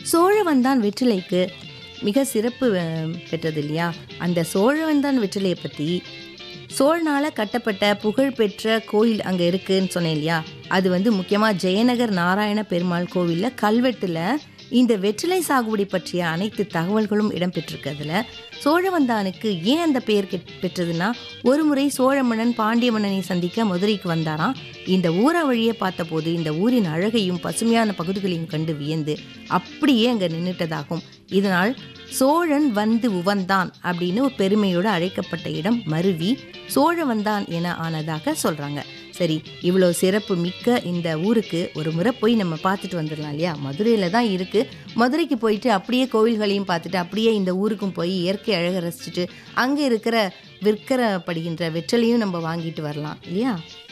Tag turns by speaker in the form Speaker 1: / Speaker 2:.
Speaker 1: சோழவந்தான் வெற்றிலைக்கு மிக சிறப்பு அஹ், பெற்றது இல்லையா அந்த சோழவந்தான் வெற்றிலையை பற்றி சோழனால கட்டப்பட்ட புகழ்பெற்ற கோயில் அங்கே இருக்குன்னு சொன்னேன் இல்லையா அது வந்து முக்கியமாக ஜெயநகர் நாராயண பெருமாள் கோவிலில் கல்வெட்டில் இந்த வெற்றிலை சாகுபடி பற்றிய அனைத்து தகவல்களும் இடம்பெற்றிருக்கிறதுல சோழவந்தானுக்கு ஏன் அந்த பெயர் கெட்- பெற்றதுன்னா ஒரு முறை சோழ மன்னன் பாண்டிய மன்னனை சந்திக்க மதுரைக்கு வந்தாராம் இந்த ஊரை வழியே பார்த்தபோது இந்த ஊரின் அழகையும் பசுமையான பகுதிகளையும் கண்டு வியந்து அப்படியே அங்கே நின்றுட்டதாகும் இதனால் சோழன் வந்து உவந்தான் அப்படின்னு ஒரு பெருமையோடு அழைக்கப்பட்ட இடம் மருவி சோழவந்தான் என ஆனதாக சொல்றாங்க சரி இவ்வளோ சிறப்பு மிக்க இந்த ஊருக்கு ஒரு முறை போய் நம்ம பார்த்துட்டு வந்துடலாம் இல்லையா மதுரையில் தான் இருக்குது மதுரைக்கு போயிட்டு அப்படியே கோவில்களையும் பார்த்துட்டு அப்படியே இந்த ஊருக்கும் போய் இயற்கை அழகை ரசிச்சுட்டு அங்கே இருக்கிற விற்கரப்படுகின்ற வெற்றலையும் நம்ம வாங்கிட்டு வரலாம் இல்லையா